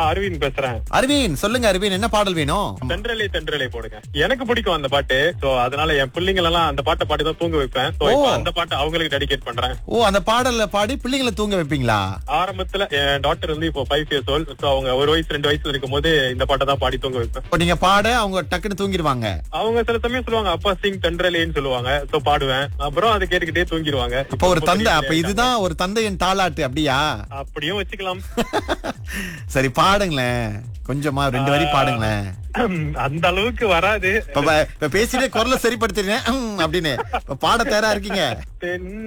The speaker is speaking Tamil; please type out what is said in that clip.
அரவிந்த் பேசுறேன் அரவிந்த் சொல்லுங்க அரவிந்த் என்ன பாடல் வேணும் தென்றலே தென்றலே போடுங்க எனக்கு பிடிக்கும் அந்த பாட்டு சோ அதனால என் பிள்ளைங்க எல்லாம் அந்த பாட்டை பாடி தான் தூங்க வைப்பேன் சோ இப்போ ஓ. அந்த பாட்டை அவங்களுக்கு டெடிகேட் பண்றேன் ஓ அந்த பாடல்ல பாடி பிள்ளைங்களை தூங்க வைப்பீங்களா ஆரம்பத்துல என் டாக்டர் வந்து இப்போ ஃபைவ் இயர்ஸ் ஓல்ட் சோ அவங்க ஒரு வயசு ரெண்டு வயசுல இருக்கும் போது இந்த பாட்டை தான் பாடி தூங்க வைப்பேன் இப்போ நீங்க பாட அவங்க டக்குன்னு தூங்கிடுவாங்க அவங்க சில சமயம் சொல்லுவாங்க அப்பா சிங் தென்றலேன்னு சொல்லுவாங்க சோ பாடுவேன் அப்புறம் அதை கேட்டுக்கிட்டே தூங்கிடுவாங்க அப்போ ஒரு இப்போ தந்தை அப்ப பெரிய இதுதான் ஒரு தந்தையின் தாலாட்டு அப்படியா அப்படியும் வச்சுக்கலாம் சரி பாடுங்களேன் கொஞ்சமா ரெண்டு வரி பாடுங்களேன் அந்த அளவுக்கு வராது இப்ப ப- இப்ப பேசிட்டே குரலை சரிப்படுத்திடுறேன் அப்படின்னு இப்ப பாட தயாரா இருக்கீங்க தென்